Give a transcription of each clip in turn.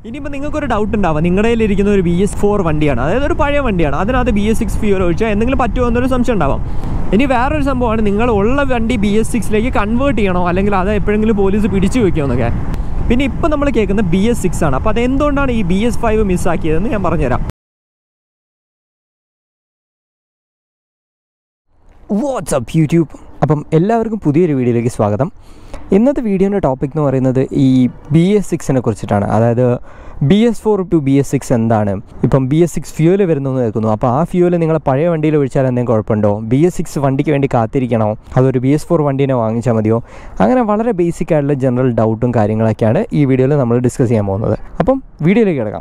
ഇനിയിപ്പോൾ നിങ്ങൾക്കൊരു ഡൗട്ട് ഉണ്ടാവും നിങ്ങളുടെ കയ്യിൽ ഇരിക്കുന്ന ഒരു ബി എസ് ഫോർ വണ്ടിയാണ് അതായത് ഒരു പഴയ വണ്ടിയാണ് അതിനകത്ത് ബി എസ് സിക്സ് ഫ്യൂൽ ഒഴിച്ചാൽ എന്തെങ്കിലും പറ്റുമോ എന്നൊരു സംശയം ഉണ്ടാവാം ഇനി വേറൊരു സംഭവമാണ് നിങ്ങൾ ഉള്ള വണ്ടി ബി എസ് സിക്സിലേക്ക് കൺവേർട്ട് ചെയ്യണോ അല്ലെങ്കിൽ അത് എപ്പോഴെങ്കിലും പോലീസ് പിടിച്ചു വെക്കുമോ എന്നൊക്കെ പിന്നെ ഇപ്പം നമ്മൾ കേൾക്കുന്ന ബി എസ് സിക്സ് ആണ് അപ്പോൾ അതെന്തുകൊണ്ടാണ് ഈ ബി എസ് ഫൈവ് മിസ്സാക്കിയതെന്ന് ഞാൻ പറഞ്ഞുതരാം വാട്സപ്പ് യൂട്യൂബ് അപ്പം എല്ലാവർക്കും പുതിയൊരു വീഡിയോയിലേക്ക് സ്വാഗതം ഇന്നത്തെ വീഡിയോൻ്റെ ടോപ്പിക് എന്ന് പറയുന്നത് ഈ ബി എസ് സിക്സിനെ കുറിച്ചിട്ടാണ് അതായത് B S four to B S six എന്താണ് ഇപ്പം ബി എസ് സിക്സ് ഫ്യൂല് വരുന്നു എന്ന് കേൾക്കുന്നു അപ്പോൾ ആ ഫ്യൂല് നിങ്ങൾ പഴയ വണ്ടിയിൽ ഒഴിച്ചാൽ എന്തെങ്കിലും കുഴപ്പമുണ്ടോ ബി എസ് സിക്സ് വണ്ടിക്ക് വേണ്ടി കാത്തിരിക്കണോ അതൊരു ബി എസ് ഫോർ വണ്ടീനെ വാങ്ങിച്ചാൽ മതിയോ അങ്ങനെ വളരെ ബേസിക് ആയിട്ടുള്ള ജനറൽ ഡൗട്ടും കാര്യങ്ങളൊക്കെയാണ് ഈ വീഡിയോയിൽ നമ്മൾ ഡിസ്കസ് ചെയ്യാൻ പോകുന്നത് അപ്പം വീഡിയോയിലേക്ക് കിടക്കാം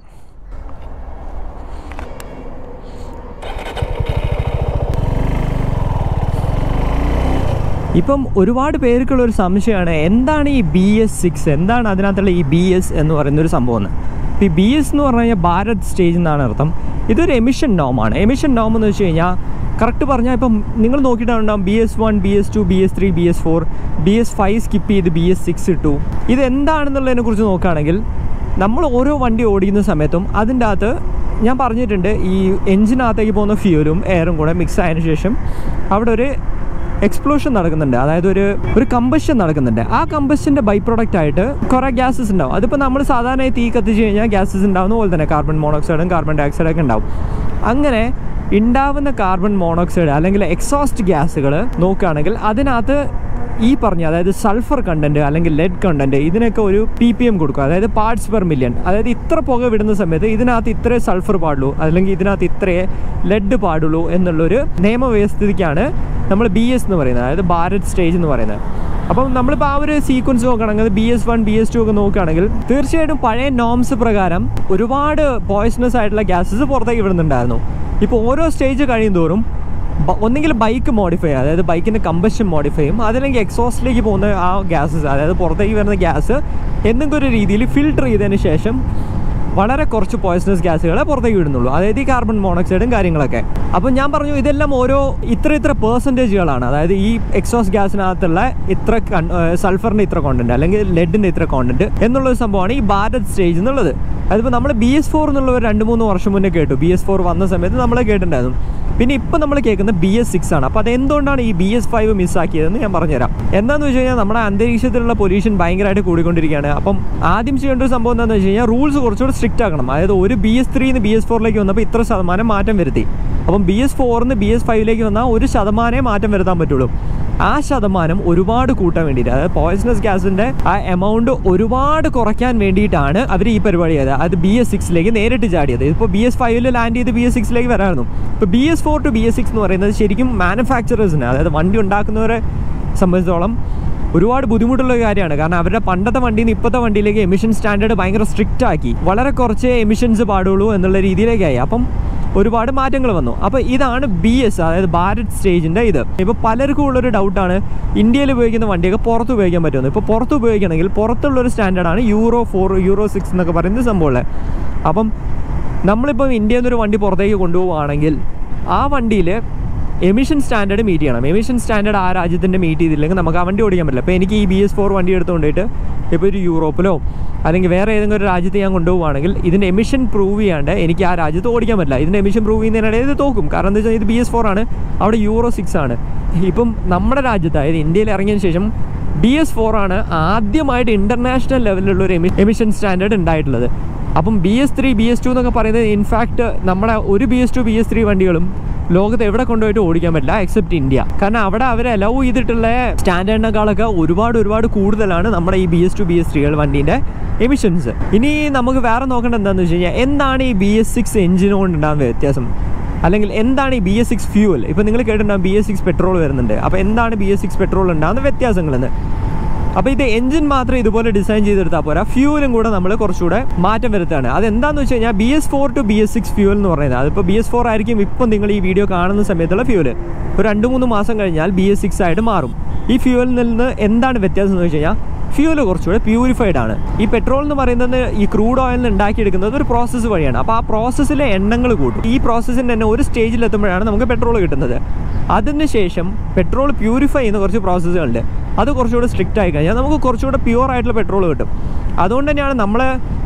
ഇപ്പം ഒരുപാട് പേർക്കുള്ള ഒരു സംശയമാണ് എന്താണ് ഈ ബി എസ് സിക്സ് എന്താണ് അതിനകത്തുള്ള ഈ ബി എസ് എന്ന് പറയുന്ന ഒരു സംഭവം എന്ന് ഇപ്പോൾ ഈ ബി എസ് എന്ന് പറഞ്ഞു കഴിഞ്ഞാൽ ഭാരത് സ്റ്റേജ് എന്നാണ് അർത്ഥം ഇതൊരു എമിഷൻ നോമാണ് എമിഷൻ നോം എന്ന് വെച്ച് കഴിഞ്ഞാൽ കറക്റ്റ് പറഞ്ഞാൽ ഇപ്പം നിങ്ങൾ നോക്കിയിട്ടുണ്ടാവും B S one B S two B S three B S four B S five skip ചെയ്ത് ബി എസ് സിക്സ് ഇട്ടു ഇത് എന്താണെന്നുള്ളതിനെ കുറിച്ച് നോക്കുകയാണെങ്കിൽ നമ്മൾ ഓരോ വണ്ടി ഓടിക്കുന്ന സമയത്തും അതിൻ്റെ അകത്ത് ഞാൻ പറഞ്ഞിട്ടുണ്ട് ഈ എഞ്ചിനകത്തേക്ക് പോകുന്ന ഫ്യൂലും എയറും കൂടെ മിക്സ് ആയതിനു ശേഷം അവിടെ ഒരു എക്സ്പ്ലോഷൻ നടക്കുന്നുണ്ട് അതായത് ഒരു ഒരു കമ്പഷൻ നടക്കുന്നുണ്ട് ആ കമ്പഷൻ്റെ ബൈ പ്രോഡക്റ്റ് ആയിട്ട് കുറേ ഗ്യാസസ് ഉണ്ടാവും അതിപ്പോൾ നമ്മൾ സാധാരണ തീ കത്തിച്ച് കഴിഞ്ഞാൽ ഗ്യാസസ് ഉണ്ടാവുന്ന പോലെ തന്നെ കാർബൺ മോണോക്സൈഡും കാർബൺ ഡൈ ഓക്സൈഡും ഒക്കെ ഉണ്ടാവും അങ്ങനെ ഉണ്ടാവുന്ന കാർബൺ മോണോക്സൈഡ് അല്ലെങ്കിൽ എക്സോസ്റ്റ് ഗ്യാസുകൾ നോക്കുകയാണെങ്കിൽ അതിനകത്ത് ഈ പറഞ്ഞ അതായത് സൾഫർ കണ്ടന്റ് അല്ലെങ്കിൽ ലെഡ് കണ്ടന്റ് ഇതിനൊക്കെ ഒരു പി പി എം കൊടുക്കും അതായത് പാർട്സ് പെർ മില്യൺ അതായത് ഇത്ര പുക വിടുന്ന സമയത്ത് ഇതിനകത്ത് ഇത്രേ സൾഫർ പാടുള്ളൂ അല്ലെങ്കിൽ ഇതിനകത്ത് ഇത്രേ ലെഡ് പാടുള്ളൂ എന്നുള്ളൊരു നിയമവ്യവസ്ഥിതിക്കാണ് നമ്മൾ ബി എസ് എന്ന് പറയുന്നത് അതായത് ഭാരത് സ്റ്റേജ് എന്ന് പറയുന്നത് അപ്പം നമ്മളിപ്പോൾ ആ ഒരു സീക്വൻസ് നോക്കുകയാണെങ്കിൽ B S one B S two ഒക്കെ നോക്കുകയാണെങ്കിൽ തീർച്ചയായിട്ടും പഴയ നോംസ് പ്രകാരം ഒരുപാട് പോയ്സണസ് ആയിട്ടുള്ള ഗ്യാസസ് പുറത്തേക്ക് വിടുന്നുണ്ടായിരുന്നു ഇപ്പോൾ ഓരോ സ്റ്റേജ് കഴിയും തോറും ബ- ഒന്നെങ്കിൽ ബൈക്ക് മോഡിഫൈ ചെയ്യുക അതായത് ബൈക്കിൻ്റെ കമ്പഷൻ മോഡിഫൈ ചെയ്യും അതല്ലെങ്കിൽ എക്സോസ്റ്റിലേക്ക് പോകുന്ന ആ ഗ്യാസസ് അതായത് പുറത്തേക്ക് വരുന്ന ഗ്യാസ് എന്തെങ്കിലും ഒരു രീതിയിൽ ഫിൽട്ടർ ചെയ്തതിന് ശേഷം വളരെ കുറച്ച് പോയ്സണസ് ഗ്യാസുകളെ പുറത്തേക്ക് വിടുന്നുള്ളൂ അതായത് ഈ കാർബൺ മോണോക്സൈഡും കാര്യങ്ങളൊക്കെ അപ്പോൾ ഞാൻ പറഞ്ഞു ഇതെല്ലാം ഓരോ ഇത്ര ഇത്ര പേഴ്സൻറ്റേജുകളാണ് അതായത് ഈ എക്സോസ് ഗ്യാസിനകത്തുള്ള ഇത്ര സൾഫറിൻ്റെ ഇത്ര കോണ്ടന്റ് അല്ലെങ്കിൽ ലെഡിൻ്റെ ഇത്ര കോണ്ടന്റ് എന്നുള്ളൊരു സംഭവമാണ് ഈ ഭാരത് സ്റ്റേജ് എന്നുള്ളത് അതിപ്പോൾ നമ്മൾ ബി എസ് ഫോർ എന്നുള്ള ഒരു രണ്ട് മൂന്ന് വർഷം മുന്നേ കേട്ടു ബി എസ് ഫോർ വന്ന സമയത്ത് നമ്മൾ കേട്ടിട്ടുണ്ടായിരുന്നു പിന്നെ ഇപ്പം നമ്മൾ കേൾക്കുന്ന ബി എസ് സിക്സ് ആണ് അപ്പോൾ അതെന്തുകൊണ്ടാണ് ഈ ബി എസ് ഫൈവ് മിസ്സാക്കിയതെന്ന് ഞാൻ പറഞ്ഞുതരാം എന്താണെന്ന് വെച്ച് കഴിഞ്ഞാൽ നമ്മുടെ അന്തരീക്ഷത്തിലുള്ള പൊല്യൂഷൻ ഭയങ്കരമായിട്ട് കൂടിക്കൊണ്ടിരിക്കുകയാണ് അപ്പം ആദ്യം ചെയ്യേണ്ട ഒരു സംഭവം എന്താണെന്ന് വെച്ച് കഴിഞ്ഞാൽ റൂൾസ് കുറച്ചുകൂടി സ്ട്രിക്റ്റ് ആക്കണം അതായത് ഒരു ബി എസ് ത്രീന്ന് ബി എസ് ഫോറിലേക്ക് വന്നപ്പോൾ ഇത്ര ശതമാനം മാറ്റം വരുത്തി അപ്പം ബി എസ് ഫോറിന്ന് ബി എസ് ഫൈവിലേക്ക് വന്നാൽ ഒരു ശതമാനമേ മാറ്റം വരുത്താൻ പറ്റുള്ളൂ ആ ശതമാനം ഒരുപാട് കൂട്ടാൻ വേണ്ടിയിട്ട് അതായത് പോയ്സണസ് ഗ്യാസിൻ്റെ ആ എമൗണ്ട് ഒരുപാട് കുറയ്ക്കാൻ വേണ്ടിയിട്ടാണ് അവർ ഈ പരിപാടി ചെയ്തത് അത് ബി എസ് സിക്സിലേക്ക് നേരിട്ട് ചാടിയത് ഇപ്പോൾ ബി എസ് ഫൈവിൽ ലാൻഡ് ചെയ്ത് ബി എസ് സിക്സിലേക്ക് വരായിരുന്നു ഇപ്പോൾ B S four to B S six എന്ന് പറയുന്നത് ശരിക്കും മാനുഫാക്ചറേഴ്സിന് അതായത് വണ്ടി ഉണ്ടാക്കുന്നവരെ സംബന്ധിച്ചോളം ഒരുപാട് ബുദ്ധിമുട്ടുള്ള ഒരു കാര്യമാണ് കാരണം അവരുടെ പണ്ടത്തെ വണ്ടിയിൽ നിന്ന് ഇപ്പോഴത്തെ വണ്ടിയിലേക്ക് എമിഷൻ സ്റ്റാൻഡേർഡ് ഭയങ്കര സ്ട്രിക്റ്റ് ആക്കി വളരെ കുറച്ച് എമിഷൻസ് പാടുള്ളൂ എന്നുള്ള രീതിയിലേക്കായി അപ്പം ഒരുപാട് മാറ്റങ്ങൾ വന്നു അപ്പോൾ ഇതാണ് ബി എസ് അതായത് ഭാരത് സ്റ്റേജിൻ്റെ ഇത് ഇപ്പോൾ പലർക്കും ഉള്ളൊരു ഡൗട്ടാണ് ഇന്ത്യയിൽ ഉപയോഗിക്കുന്ന വണ്ടിയൊക്കെ പുറത്ത് ഉപയോഗിക്കാൻ പറ്റുമെന്ന് ഇപ്പോൾ പുറത്ത് ഉപയോഗിക്കണമെങ്കിൽ പുറത്തുള്ളൊരു സ്റ്റാൻഡേർഡാണ് യൂറോ ഫോർ യൂറോ സിക്സ് എന്നൊക്കെ പറയുന്ന സംഭവമുള്ളത് അപ്പം നമ്മളിപ്പം ഇന്ത്യയിൽ നിന്നൊരു വണ്ടി പുറത്തേക്ക് കൊണ്ടുപോവുകയാണെങ്കിൽ ആ വണ്ടിയിൽ എമിഷൻ സ്റ്റാൻഡേർഡ് മീറ്റ് ചെയ്യണം എമിഷൻ സ്റ്റാൻഡേർഡ് ആ രാജ്യത്തിൻ്റെ മീറ്റ് ചെയ്തില്ലെങ്കിൽ നമുക്ക് ആ വണ്ടി ഓടിക്കാൻ പറ്റില്ല അപ്പോൾ എനിക്ക് ഈ ബി എസ് ഫോർ വണ്ടി എടുത്തുകൊണ്ടിട്ട് ഇപ്പോൾ ഒരു യൂറോപ്പിലോ അല്ലെങ്കിൽ വേറെ ഏതെങ്കിലും ഒരു രാജ്യത്ത് ഞാൻ കൊണ്ടുപോവുകയാണെങ്കിൽ ഇതിൻ്റെ എമിഷൻ പ്രൂവ് ചെയ്യാണ്ട് എനിക്ക് ആ രാജ്യത്ത് ഓടിക്കാൻ പറ്റില്ല ഇതിൻ്റെ എമിഷൻ പ്രൂവ് ചെയ്യുന്നതിനിടയിൽ ഇത് തോക്കും കാരണം എന്താ വെച്ചാൽ ഇത് ബി എസ് ഫോർ ആണ് അവിടെ യൂറോ സിക്സ് ആണ് ഇപ്പം നമ്മുടെ രാജ്യത്ത് അതായത് ഇന്ത്യയിൽ ഇറങ്ങിയതിന് ശേഷം ബി എസ് ഫോർ ആണ് ആദ്യമായിട്ട് ഇൻ്റർനാഷണൽ ലെവലിലുള്ള ഒരു എമി എമിഷൻ സ്റ്റാൻഡേർഡ് ഉണ്ടായിട്ടുള്ളത് അപ്പം B S three B S two എന്നൊക്കെ പറയുന്നത് ഇൻഫാക്ട് നമ്മുടെ ഒരു B S two B S three വണ്ടികളും ലോകത്ത് എവിടെ കൊണ്ടുപോയിട്ട് ഓടിക്കാൻ പറ്റില്ല എക്സെപ്റ്റ് ഇന്ത്യ കാരണം അവിടെ അവർ അലൗ ചെയ്തിട്ടുള്ള സ്റ്റാൻഡേർഡിനേക്കാളൊക്കെ ഒരുപാട് ഒരുപാട് കൂടുതലാണ് നമ്മുടെ ഈ B S two B S ത്രീകൾ വണ്ടീൻ്റെ എമിഷൻസ് ഇനി നമുക്ക് വേറെ നോക്കേണ്ടത് എന്താണെന്ന് വെച്ച് കഴിഞ്ഞാൽ എന്താണ് ഈ ബി എസ് സിക്സ് എഞ്ചിനുകൊണ്ട് ഉണ്ടാകുന്ന വ്യത്യാസം അല്ലെങ്കിൽ എന്താണ് ഈ ബി എസ് സിക്സ് ഫ്യൂവൽ ഇപ്പോൾ നിങ്ങൾ കേട്ടിട്ടുണ്ടാകും ബി എസ് സിക്സ് പെട്രോൾ വരുന്നുണ്ട് അപ്പോൾ എന്താണ് ബി എസ് സിക്സ് പെട്രോൾ ഉണ്ടാകുന്ന വ്യത്യാസങ്ങളെന്ന് അപ്പോൾ ഇത് എഞ്ചിൻ മാത്രം ഇതുപോലെ ഡിസൈൻ ചെയ്തെടുത്താൽ പോരാ ഫ്യൂവലും കൂടെ നമ്മൾ കുറച്ചുകൂടെ മാറ്റം വരുത്തുകയാണ് അത് എന്താണെന്ന് വെച്ച് കഴിഞ്ഞാൽ B S four to B S six fuel എന്ന് പറയുന്നത് അതിപ്പോൾ ബി എസ് ഫോർ ആയിരിക്കും ഇപ്പം നിങ്ങൾ ഈ വീഡിയോ കാണുന്ന സമയത്തുള്ള ഫ്യൂവൽ ഒരു രണ്ട് മൂന്ന് മാസം കഴിഞ്ഞാൽ ബി എസ് സിക്സ് ആയിട്ട് മാറും ഈ ഫ്യൂവലിൽ നിന്ന് എന്താണ് വ്യത്യാസം എന്ന് വെച്ച് കഴിഞ്ഞാൽ ഫ്യൂവൽ കുറച്ചുകൂടെ പ്യൂരിഫൈഡ് ആണ് ഈ പെട്രോൾ എന്ന് പറയുന്നത് ഈ ക്രൂഡ് ഓയിൽ നിന്ന് ഉണ്ടാക്കിയെടുക്കുന്നത് ഒരു പ്രോസസ്സ് വഴിയാണ് അപ്പോൾ ആ പ്രോസസ്സിലെ എണ്ണങ്ങൾ കൂട്ടും ഈ പ്രോസസ്സിന് തന്നെ ഒരു സ്റ്റേജിൽ എത്തുമ്പോഴാണ് നമുക്ക് പെട്രോൾ കിട്ടുന്നത് അതിനുശേഷം പെട്രോൾ പ്യൂരിഫൈ ചെയ്യുന്ന കുറച്ച് പ്രോസസ്സുകളുണ്ട് അത് കുറച്ചുകൂടെ സ്ട്രിക്റ്റ് ആയി കഴിഞ്ഞാൽ നമുക്ക് കുറച്ചുകൂടെ പ്യുവർ ആയിട്ടുള്ള പെട്രോൾ കിട്ടും അതുകൊണ്ട് തന്നെയാണ് നമ്മൾ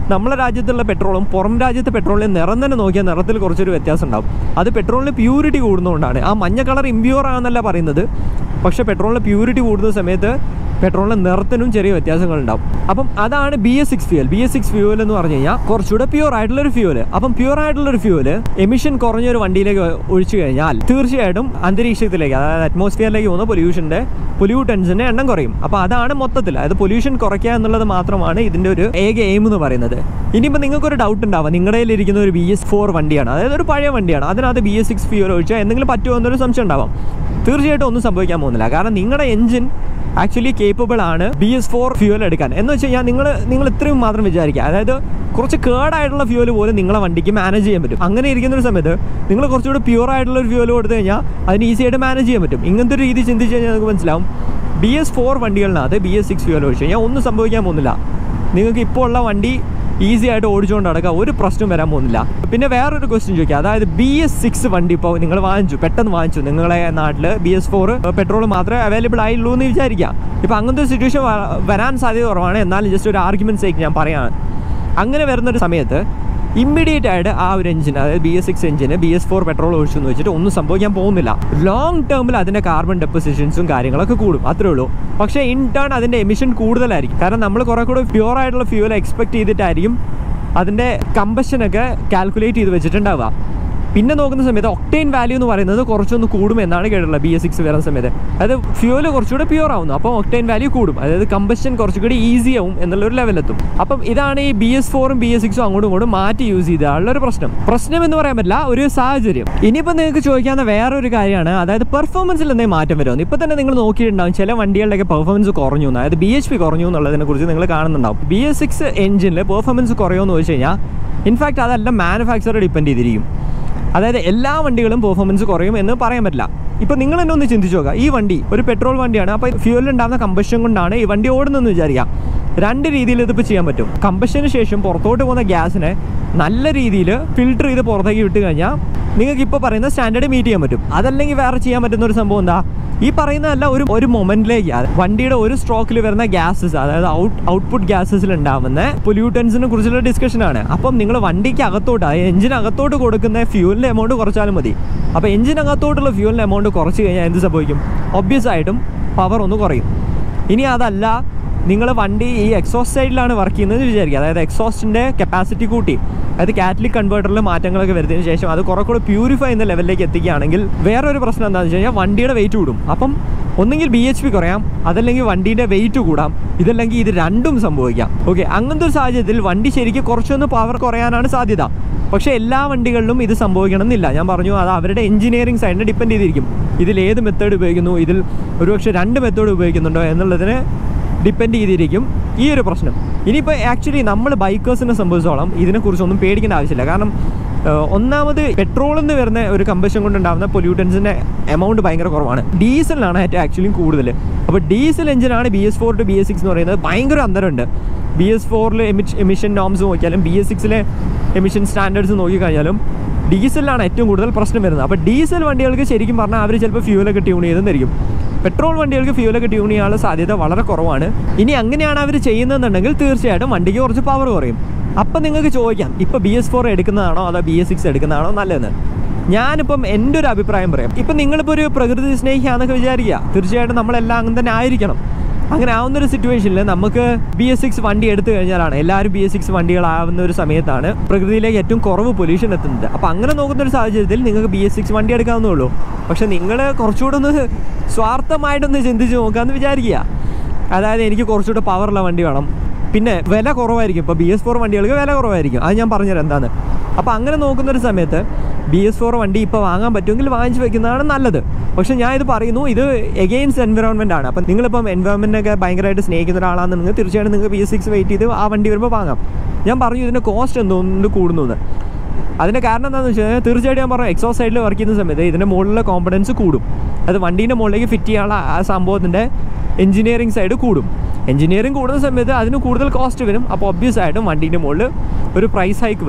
നമ്മളെ രാജ്യത്തുള്ള പെട്രോളും പുറം രാജ്യത്തെ പെട്രോളിൻ്റെ നിറം തന്നെ നോക്കിയാൽ നിറത്തിൽ കുറച്ചൊരു വ്യത്യാസം ഉണ്ടാവും അത് പെട്രോളിന് പ്യൂരിറ്റി കൂടുന്നതുകൊണ്ടാണ് ആ മഞ്ഞ കളർ ഇമ്പ്യൂർ ആണെന്നല്ല പറയുന്നത് പക്ഷേ പെട്രോളിന് പ്യൂരിറ്റി കൂടുന്ന സമയത്ത് പെട്രോളിൻ്റെ നിറത്തിനും ചെറിയ വ്യത്യാസങ്ങൾ ഉണ്ടാവും അപ്പം അതാണ് B S six fuel B S six fuel എന്ന് പറഞ്ഞു കഴിഞ്ഞാൽ കുറച്ചുകൂടെ പ്യൂർ ആയിട്ടുള്ള ഒരു ഫ്യൂവൽ അപ്പം പ്യൂർ ആയിട്ടുള്ള ഒരു ഫ്യൂവൽ എമിഷൻ കുറഞ്ഞ ഒരു വണ്ടിയിലേക്ക് ഒഴിച്ചു കഴിഞ്ഞാൽ തീർച്ചയായിട്ടും അന്തരീക്ഷത്തിലേക്ക് അതായത് അറ്റ്മോസ്ഫിയറിലേക്ക് പോകുന്ന പൊല്യൂഷൻ്റെ പൊല്യൂട്ടൻസിൻ്റെ എണ്ണം കുറയും അപ്പോൾ അതാണ് മൊത്തത്തിൽ അതായത് പൊല്യൂഷൻ കുറയ്ക്കുക എന്നുള്ളത് മാത്രമാണ് ഇതിൻ്റെ ഒരു ഏക എയിം എന്ന് പറയുന്നത് ഇനിയിപ്പോൾ നിങ്ങൾക്കൊരു ഡൗട്ട് ഉണ്ടാവാം നിങ്ങളുടെ കയ്യിലിരിക്കുന്ന ഒരു ബി എസ് ഫോർ വണ്ടിയാണ് അതായത് ഒരു പഴയ വണ്ടിയാണ് അതിനകത്ത് ബി എസ് സിക്സ് ഫ്യൂവൽ ഒഴിച്ചാൽ എന്തെങ്കിലും പറ്റുമോ എന്നൊരു സംശയം ഉണ്ടാവാം തീർച്ചയായിട്ടും ഒന്നും സംഭവിക്കാൻ പോകുന്നില്ല കാരണം നിങ്ങളുടെ എഞ്ചിൻ ആക്ച്വലി കേപ്പബിൾ ആണ് ബി എസ് ഫോർ ഫ്യൂവൽ എടുക്കാൻ എന്ന് വെച്ച് കഴിഞ്ഞാൽ നിങ്ങൾ നിങ്ങൾ ഇത്രയും മാത്രം വിചാരിക്കുക അതായത് കുറച്ച് കേടായിട്ടുള്ള ഫ്യൂവൽ പോലും നിങ്ങളെ വണ്ടിക്ക് മാനേജ് ചെയ്യാൻ പറ്റും അങ്ങനെ ഇരിക്കുന്ന ഒരു സമയത്ത് നിങ്ങൾ കുറച്ചുകൂടി പ്യൂർ ആയിട്ടുള്ള ഒരു ഫ്യൂവൽ കൊടുത്തു കഴിഞ്ഞാൽ അതിന് ഈസി ആയിട്ട് മാനേജ് ചെയ്യാൻ പറ്റും ഇങ്ങനത്തെ ഒരു രീതി ചിന്തിച്ച് കഴിഞ്ഞാൽ നിങ്ങൾക്ക് മനസ്സിലാവും ബി എസ് ഫോർ വണ്ടികളിനകത്ത് ബി എസ് സിക്സ് ഫ്യൂവൽ ഒഴിച്ച് കഴിഞ്ഞാൽ ഒന്നും സംഭവിക്കാൻ പോകുന്നില്ല നിങ്ങൾക്ക് ഇപ്പോൾ ഉള്ള വണ്ടി ഈസി ആയിട്ട് ഓടിച്ചുകൊണ്ട് നടക്കുക ഒരു പ്രശ്നം വരാൻ പോകുന്നില്ല പിന്നെ വേറൊരു ക്വസ്റ്റ്യൻ ചോദിക്കുക അതായത് ബി എസ് സിക്സ് വണ്ടി ഇപ്പോൾ നിങ്ങൾ വാങ്ങിച്ചു പെട്ടെന്ന് വാങ്ങിച്ചു നിങ്ങളെ നാട്ടിൽ ബി എസ് ഫോർ പെട്രോൾ മാത്രമേ അവൈലബിൾ ആയുള്ളൂ എന്ന് വിചാരിക്കുക ഇപ്പോൾ അങ്ങനത്തെ ഒരു സിറ്റുവേഷൻ വരാൻ സാധ്യത കുറവാണ് എന്നാലും ജസ്റ്റ് ഒരു ആർഗ്യുമെൻറ്റ് സേക്ക് ഞാൻ പറയാണ് അങ്ങനെ വരുന്നൊരു സമയത്ത് ഇമ്മീഡിയറ്റ് ആയിട്ട് ആ ഒരു എഞ്ചിൻ അതായത് ബി എസ് സിക്സ് എഞ്ചിന് ബി എസ് ഫോർ പെട്രോൾ ഒഴിച്ചു എന്ന് വെച്ചിട്ട് ഒന്നും സംഭവിക്കാൻ പോകുന്നില്ല ലോങ് ടേമിൽ അതിൻ്റെ കാർബൺ ഡെപ്പോസിഷൻസും കാര്യങ്ങളൊക്കെ കൂടും അത്രേ ഉള്ളൂ പക്ഷേ ഇൻ ടേൺ അതിൻ്റെ എമിഷൻ കൂടുതലായിരിക്കും കാരണം നമ്മൾ കുറേ കൂടെ പ്യുവർ ആയിട്ടുള്ള ഫ്യൂവൽ എക്സ്പെക്ട് ചെയ്തിട്ടായിരിക്കും അതിൻ്റെ കമ്പഷനൊക്കെ കാൽക്കുലേറ്റ് ചെയ്ത് വെച്ചിട്ടുണ്ടാവുക പിന്നെ നോക്കുന്ന സമയത്ത് ഒക്ടൈൻ വാല്യൂ എന്ന് പറയുന്നത് കുറച്ചൊന്ന് കൂടും എന്നാണ് കേട്ടിട്ടുള്ളത് ബി എസ് സിക്സ് വരുന്ന സമയത്ത് അതായത് ഫ്യൂവൽ കുറച്ചുകൂടെ പ്യൂർ ആവുന്നു അപ്പോൾ ഒക്ടൈൻ വാല്യൂ കൂടും അതായത് കമ്പഷൻ കുറച്ചുകൂടി ഈസി ആവും എന്നുള്ളൊരു ലെവലെത്തും അപ്പം ഇതാണ് ഈ ബി എസ് ഫോറും ബി എസ് സിക്സും അങ്ങോട്ടും ഇങ്ങോട്ടും മാറ്റി യൂസ് ചെയ്താലുള്ള ഒരു പ്രശ്നം പ്രശ്നം എന്ന് പറയാൻ പറ്റില്ല ഒരു സാഹചര്യം ഇനിയിപ്പോൾ നിങ്ങൾക്ക് ചോദിക്കാവുന്ന വേറൊരു കാര്യമാണ് അതായത് പെർഫോമൻസിൽ എന്തെങ്കിലും മാറ്റം വരുമെന്ന് ഇപ്പോൾ തന്നെ നിങ്ങൾ നോക്കിയിട്ടുണ്ടാവും ചില വണ്ടികളുടെയൊക്കെ പെർഫോമൻസ് കുറഞ്ഞു എന്ന് അതായത് ബി എച്ച് പി കുറഞ്ഞു എന്നുള്ളതിനെ കുറിച്ച് നിങ്ങൾ കാണുന്നുണ്ടാവും ബി എസ് സിക്സ് എഞ്ചിനിൽ പെർഫോമൻസ് കുറയുമെന്ന് ചോദിച്ചു കഴിഞ്ഞാൽ ഇൻഫാക്ട് അതെല്ലാം മാനുഫാക്ചർ ഡിപ്പെൻഡ് ചെയ്തിരിക്കും അതായത് എല്ലാ വണ്ടികളും പെർഫോമൻസ് കുറയും എന്ന് പറയാൻ പറ്റില്ല ഇപ്പം നിങ്ങൾ തന്നെ ഒന്ന് ചിന്തിച്ചു നോക്കുക ഈ വണ്ടി ഒരു പെട്രോൾ വണ്ടിയാണ് അപ്പോൾ ഫ്യൂവലിൽ ഉണ്ടാകുന്ന കമ്പഷൻ കൊണ്ടാണ് ഈ വണ്ടി ഓടുന്നതെന്ന് വിചാരിക്കാം രണ്ട് രീതിയിൽ ഇതിപ്പോൾ ചെയ്യാൻ പറ്റും കമ്പഷന് ശേഷം പുറത്തോട്ട് പോകുന്ന ഗ്യാസിനെ നല്ല രീതിയിൽ ഫിൽട്ടർ ചെയ്ത് പുറത്തേക്ക് വിട്ട് കഴിഞ്ഞാൽ നിങ്ങൾക്ക് ഇപ്പോൾ പറയുന്ന സ്റ്റാൻഡേർഡ് മീറ്റ് ചെയ്യാൻ പറ്റും അതല്ലെങ്കിൽ വേറെ ചെയ്യാൻ പറ്റുന്ന ഒരു സംഭവം എന്താ ഈ പറയുന്നതല്ല ഒരു ഒരു മൊമെന്റിലേക്ക് വണ്ടിയുടെ ഒരു സ്ട്രോക്കിൽ വരുന്ന ഗ്യാസസ് അതായത് ഔട്ട് ഔട്ട്പുട്ട് ഗ്യാസസിൽ ഉണ്ടാവുന്ന പൊല്യൂട്ടൻസിനെ കുറിച്ചുള്ള ഡിസ്കഷൻ ആണ് അപ്പം നിങ്ങൾ വണ്ടിക്ക് അകത്തോട്ട് അതായത് എഞ്ചിനകത്തോട്ട് കൊടുക്കുന്ന ഫ്യൂവലിൻ്റെ എമൗണ്ട് കുറച്ചാലും മതി അപ്പോൾ എഞ്ചിനകത്തോട്ടുള്ള ഫ്യൂവലിൻ്റെ എമൗണ്ട് കുറച്ച് കഴിഞ്ഞാൽ എന്ത് സംഭവിക്കും ഒബ്വിയസ് ആയിട്ടും പവർ ഒന്ന് കുറയും ഇനി അതല്ല നിങ്ങൾ വണ്ടി ഈ എക്സോസ്റ്റ് സൈഡിലാണ് വർക്ക് ചെയ്യുന്നത് വിചാരിക്കുക അതായത് എക്സോസ്റ്റിൻ്റെ കപ്പാസിറ്റി കൂട്ടി അതായത് കാറ്റലിക് കൺവേർട്ടറിൽ മാറ്റങ്ങളൊക്കെ വരുന്നതിന് ശേഷം അത് കുറെ കൂടെ പ്യൂരിഫൈ ചെയ്യുന്ന ലെവലിലേക്ക് എത്തിക്കുകയാണെങ്കിൽ വേറൊരു പ്രശ്നം എന്താണെന്ന് വെച്ച് കഴിഞ്ഞാൽ വണ്ടിയുടെ വെയിറ്റ് കൂടും അപ്പം ഒന്നെങ്കിൽ ബി എച്ച് പി കുറയാം അതല്ലെങ്കിൽ വണ്ടിയുടെ വെയിറ്റ് കൂടാം ഇതല്ലെങ്കിൽ ഇത് രണ്ടും സംഭവിക്കാം ഓക്കെ അങ്ങനത്തെ ഒരു സാഹചര്യത്തിൽ വണ്ടി ശരിക്കും കുറച്ചൊന്ന് പവർ കുറയാനാണ് സാധ്യത പക്ഷേ എല്ലാ വണ്ടികളിലും ഇത് സംഭവിക്കണമെന്നില്ല ഞാൻ പറഞ്ഞു അത് അവരുടെ എഞ്ചിനീയറിംഗ് സൈഡിനെ ഡിപ്പെൻഡ് ചെയ്തിരിക്കും ഇതിൽ ഏത് മെത്തേഡ് ഉപയോഗിക്കുന്നു ഇതിൽ ഒരുപക്ഷെ രണ്ട് മെത്തേഡ് ഉപയോഗിക്കുന്നുണ്ടോ എന്നുള്ളതിനെ ഡിപ്പെൻഡ് ചെയ്തിരിക്കും ഈ ഒരു പ്രശ്നം ഇനിയിപ്പോൾ ആക്ച്വലി നമ്മൾ ബൈക്കേഴ്സിനെ സംബന്ധിച്ചോളം ഇതിനെക്കുറിച്ചൊന്നും പേടിക്കേണ്ട ആവശ്യമില്ല കാരണം ഏഹ്, ഒന്നാമത് പെട്രോളിൽ നിന്ന് വരുന്ന ഒരു കമ്പഷൻ കൊണ്ടുണ്ടാകുന്ന പൊല്യൂട്ടൻസിൻ്റെ എമൗണ്ട് ഭയങ്കര കുറവാണ് ഡീസലിനാണ് ഏറ്റവും ആക്ച്വലി കൂടുതൽ അപ്പോൾ ഡീസൽ എഞ്ചിനാണ് B S four to B S six എന്ന് പറയുന്നത് ഭയങ്കര അന്തരമുണ്ട് ബി എസ് ഫോറിൽ എമിഷൻ നോംസ് നോക്കിയാലും ബി എസ് സിക്സിലെ എമിഷൻ സ്റ്റാൻഡേർഡ്സ് നോക്കിക്കഴിഞ്ഞാലും ഡീസലിലാണ് ഏറ്റവും കൂടുതൽ പ്രശ്നം വരുന്നത് അപ്പോൾ ഡീസൽ വണ്ടികൾക്ക് ശരിക്കും പറഞ്ഞാൽ അവർ ചിലപ്പോൾ ഫ്യൂലൊക്കെ ട്യൂൺ ചെയ്തെന്നിരിക്കും പെട്രോൾ വണ്ടികൾക്ക് ഫ്യൂലൊക്കെ ട്യൂൺ ചെയ്യാനുള്ള സാധ്യത വളരെ കുറവാണ് ഇനി അങ്ങനെയാണ് അവർ ചെയ്യുന്നതെന്നുണ്ടെങ്കിൽ തീർച്ചയായിട്ടും വണ്ടിക്ക് കുറച്ച് പവർ കുറയും അപ്പം നിങ്ങൾക്ക് ചോദിക്കാം ഇപ്പോൾ ബി എസ് ഫോർ എടുക്കുന്നതാണോ അതോ ബി എസ് സിക്സ് എടുക്കുന്നതാണോ നല്ലതെന്ന് ഞാനിപ്പം എൻ്റെ ഒരു അഭിപ്രായം പറയാം ഇപ്പം നിങ്ങളിപ്പോൾ ഒരു പ്രകൃതി സ്നേഹിയാന്നൊക്കെ വിചാരിക്കുക തീർച്ചയായിട്ടും നമ്മളെല്ലാം അങ്ങനെ തന്നെ ആയിരിക്കണം അങ്ങനെ ആവുന്ന ഒരു സിറ്റുവേഷനിൽ നമുക്ക് ബി എസ് സിക്സ് വണ്ടി എടുത്തു കഴിഞ്ഞാലാണ് എല്ലാവരും ബി എസ് സിക്സ് വണ്ടികളാവുന്ന ഒരു സമയത്താണ് പ്രകൃതിയിലേക്ക് ഏറ്റവും കുറവ് പൊല്യൂഷൻ എത്തുന്നത് അപ്പോൾ അങ്ങനെ നോക്കുന്ന ഒരു സാഹചര്യത്തിൽ നിങ്ങൾക്ക് ബി എസ് സിക്സ് വണ്ടി എടുക്കാവുന്നേ ഉള്ളൂ പക്ഷേ നിങ്ങൾ കുറച്ചുകൂടെ ഒന്ന് സ്വാർത്ഥമായിട്ടൊന്ന് ചിന്തിച്ച് നോക്കാമെന്ന് വിചാരിക്കുക അതായത് എനിക്ക് കുറച്ചുകൂടെ പവറുള്ള വണ്ടി വേണം പിന്നെ വില കുറവായിരിക്കും ഇപ്പോൾ ബി എസ് ഫോർ വണ്ടികൾക്ക് വില കുറവായിരിക്കും അത് ഞാൻ പറഞ്ഞുതരാം എന്താണ് അപ്പോൾ അങ്ങനെ നോക്കുന്ന ഒരു സമയത്ത് ബി എസ് ഫോർ വണ്ടി ഇപ്പോൾ വാങ്ങാൻ പറ്റുമെങ്കിൽ വാങ്ങിച്ച് വെക്കുന്നതാണ് നല്ലത് പക്ഷേ ഞാൻ ഇത് പറയുന്നു ഇത് എഗെയിൻസ്റ്റ് എൻവയോൺമെൻ്റ് ആണ് അപ്പം നിങ്ങളിപ്പം എൻവയോൺമെൻറ്റിനൊക്കെ ഭയങ്കരമായിട്ട് സ്നേഹിക്കുന്ന ഒരാളാണെന്നുണ്ടെങ്കിൽ തീർച്ചയായിട്ടും നിങ്ങൾക്ക് ബി എസ് സിക്സ് വെയിറ്റ് ചെയ്ത് ആ വണ്ടി വരുമ്പോൾ വാങ്ങാം ഞാൻ പറഞ്ഞു ഇതിൻ്റെ കോസ്റ്റ് എന്തുകൊണ്ട് കൂടുന്നു എന്ന് അതിൻ്റെ കാരണം എന്താണെന്ന് വെച്ച് കഴിഞ്ഞാൽ തീർച്ചയായിട്ടും ഞാൻ പറഞ്ഞു എക്സോസ് സൈഡിൽ വർക്ക് ചെയ്യുന്ന സമയത്ത് ഇതിൻ്റെ മുകളിലെ കോമ്പണൻസ് കൂടും അത് വണ്ടീൻ്റെ മുകളിലേക്ക് ഫിറ്റ് ചെയ്യാനുള്ള ആ സംഭവത്തിൻ്റെ എഞ്ചിനീയറിംഗ് സൈഡ് കൂടും എഞ്ചിനീയറിംഗ് കൂടുന്ന സമയത്ത് അതിന് കൂടുതൽ കോസ്റ്റ് വരും അപ്പോൾ ഒബ്വിയസ് ആയിട്ടും വണ്ടീൻ്റെ മുകളിൽ ഒരു പ്രൈസ് ഹൈക്ക് വരും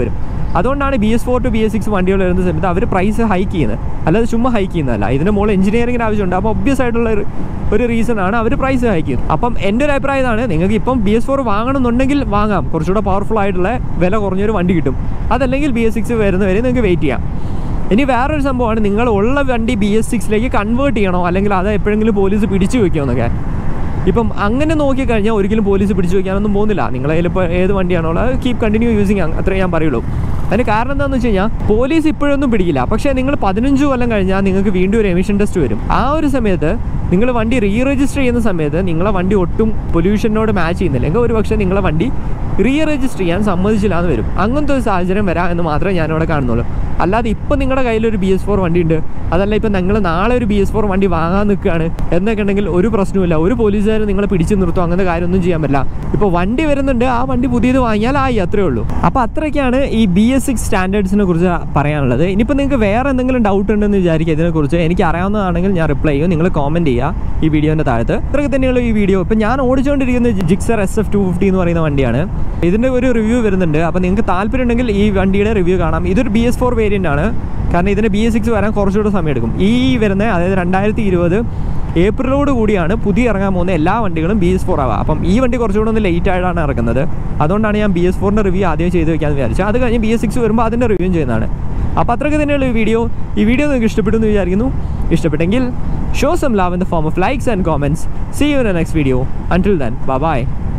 അതുകൊണ്ടാണ് B S four to B S six വണ്ടികൾ വരുന്ന സമയത്ത് അവർ പ്രൈസ് ഹൈക്ക് ചെയ്യുന്നത് അല്ലാതെ ചുമ്മാ ഹൈക്ക് ചെയ്യുന്നതല്ല ഇതിന് മുകളിൽ എഞ്ചിനീയറിംഗിന് ആവശ്യമുണ്ട് അപ്പോൾ ഒബ്വിയസ് ആയിട്ടുള്ള ഒരു ഒരു റീസൺ ആണ് അവർ പ്രൈസ് ഹൈക്ക് ചെയ്യുന്നത് അപ്പം എൻ്റെ ഒരു അഭിപ്രായം ഇതാണ് നിങ്ങൾക്ക് ഇപ്പം ബി എസ് ഫോർ വാങ്ങണമെന്നുണ്ടെങ്കിൽ വാങ്ങാം കുറച്ചുകൂടെ പവർഫുൾ ആയിട്ടുള്ള വില കുറഞ്ഞൊരു വണ്ടി കിട്ടും അതല്ലെങ്കിൽ ബി എസ് സിക്സ് വരുന്നവരെ നിങ്ങൾക്ക് വെയിറ്റ് ചെയ്യാം ഇനി വേറൊരു സംഭവമാണ് നിങ്ങൾ ഉള്ള വണ്ടി ബി എസ് സിക്സിലേക്ക് കൺവേർട്ട് ചെയ്യണോ അല്ലെങ്കിൽ അത് എപ്പോഴെങ്കിലും പോലീസ് പിടിച്ചു വെക്കുമോ എന്നൊക്കെ ഇപ്പം അങ്ങനെ നോക്കിക്കഴിഞ്ഞാൽ ഒരിക്കലും പോലീസ് പിടിച്ചു വെക്കാനൊന്നും പോകുന്നില്ല നിങ്ങളെ ഇപ്പോൾ ഏത് വണ്ടിയാണോ ഉള്ളത് കീപ് കണ്ടിന്യൂ യൂസിങ് അത്രേ ഞാൻ പറയുള്ളൂ അതിന് കാരണം എന്താണെന്ന് വെച്ച് കഴിഞ്ഞാൽ പോലീസ് ഇപ്പോഴൊന്നും പിടിക്കില്ല പക്ഷേ നിങ്ങൾ പതിനഞ്ച് കൊല്ലം കഴിഞ്ഞാൽ നിങ്ങൾക്ക് വീണ്ടും ഒരു എമിഷൻ ടെസ്റ്റ് വരും ആ ഒരു സമയത്ത് നിങ്ങൾ വണ്ടി റീ രജിസ്റ്റർ ചെയ്യുന്ന സമയത്ത് നിങ്ങളെ വണ്ടി ഒട്ടും പൊല്യൂഷനോട് മാച്ച് ചെയ്യുന്നില്ല എങ്കിൽ ഒരു പക്ഷേ നിങ്ങളെ വണ്ടി റീ രജിസ്റ്റർ ചെയ്യാൻ സമ്മതിച്ചില്ല എന്ന് വരും അങ്ങനത്തെ ഒരു സാഹചര്യം വരാം എന്ന് മാത്രമേ ഞാനിവിടെ കാണുന്നുള്ളൂ അല്ലാതെ ഇപ്പം നിങ്ങളുടെ കയ്യിലൊരു ബി എസ് ഫോർ വണ്ടി ഉണ്ട് അതല്ല ഇപ്പം നിങ്ങൾ നാളെ ഒരു ബി എസ് ഫോർ വണ്ടി വാങ്ങാൻ നിൽക്കുകയാണ് എന്നൊക്കെ ഉണ്ടെങ്കിൽ ഒരു പ്രശ്നവുമില്ല ഒരു പോലീസുകാരും നിങ്ങളെ പിടിച്ചു നിർത്തും അങ്ങനത്തെ കാര്യമൊന്നും ചെയ്യാൻ പറ്റില്ല ഇപ്പോൾ വണ്ടി വരുന്നുണ്ട് ആ വണ്ടി പുതിയത് വാങ്ങിയാൽ ആയി അത്രേ ഉള്ളൂ അപ്പോൾ അത്രയ്ക്കാണ് ഈ ബി എസ് സിക്സ് സ്റ്റാൻഡേർഡ്സിനെ കുറിച്ച് പറയാനുള്ളത് ഇനിയിപ്പോൾ നിങ്ങൾക്ക് വേറെ എന്തെങ്കിലും ഡൗട്ട് ഉണ്ടെന്ന് വിചാരിക്കുക ഇതിനെക്കുറിച്ച് എനിക്ക് അറിയാവുന്നതാണെങ്കിൽ ഞാൻ റിപ്ലൈ ചെയ്യും നിങ്ങൾ കോമൻറ്റ് ചെയ്യുക ഈ വീഡിയോൻ്റെ താഴത്ത് ഇത്രയൊക്കെ തന്നെയുള്ള ഈ വീഡിയോ ഇപ്പം ഞാൻ ഓടിച്ചുകൊണ്ടിരിക്കുന്ന Gixxer S F two fifty എന്ന് പറയുന്ന വണ്ടിയാണ് ഇതിൻ്റെ ഒരു റിവ്യൂ വരുന്നുണ്ട് അപ്പോൾ നിങ്ങൾക്ക് താല്പര്യം ഉണ്ടെങ്കിൽ ഈ വണ്ടിയുടെ റിവ്യൂ കാണാം ഇതൊരു ബി എസ് ഫോർ വേരിയൻ്റ് ആണ് കാരണം ഇതിന് ബി എസ് സിക്സ് വരാൻ കുറച്ചുകൂടെ സമയം എടുക്കും ഈ വരുന്ന അതായത് രണ്ടായിരത്തി ഇരുപത് ഏപ്രിലോട് കൂടിയാണ് പുതിയ ഇറങ്ങാൻ പോകുന്ന എല്ലാ വണ്ടികളും ബി എസ് ഫോർ ആവുക അപ്പം ഈ വണ്ടി കുറച്ചുകൂടെ ഒന്ന് ലേറ്റ് ആയിട്ടാണ് ഇറക്കുന്നത് അതുകൊണ്ടാണ് ഞാൻ ബി എസ് ഫോറിൻ്റെ റിവ്യൂ ആദ്യം ചെയ്ത് വെക്കാമെന്ന് വിചാരിച്ചു അത് കഴിഞ്ഞ് ബി എസ് സിക്സ് വരുമ്പോൾ അതിൻ്റെ റിവ്യൂ ചെയ്യുന്നതാണ് അപ്പോൾ അത്രയ്ക്ക് തന്നെയുള്ള ഈ വീഡിയോ ഈ വീഡിയോ നിങ്ങൾക്ക് ഇഷ്ടപ്പെട്ടു എന്ന് വിചാരിക്കുന്നു ഇഷ്ടപ്പെട്ടെങ്കിൽ show some love in the form of likes and comments see you in next video until then by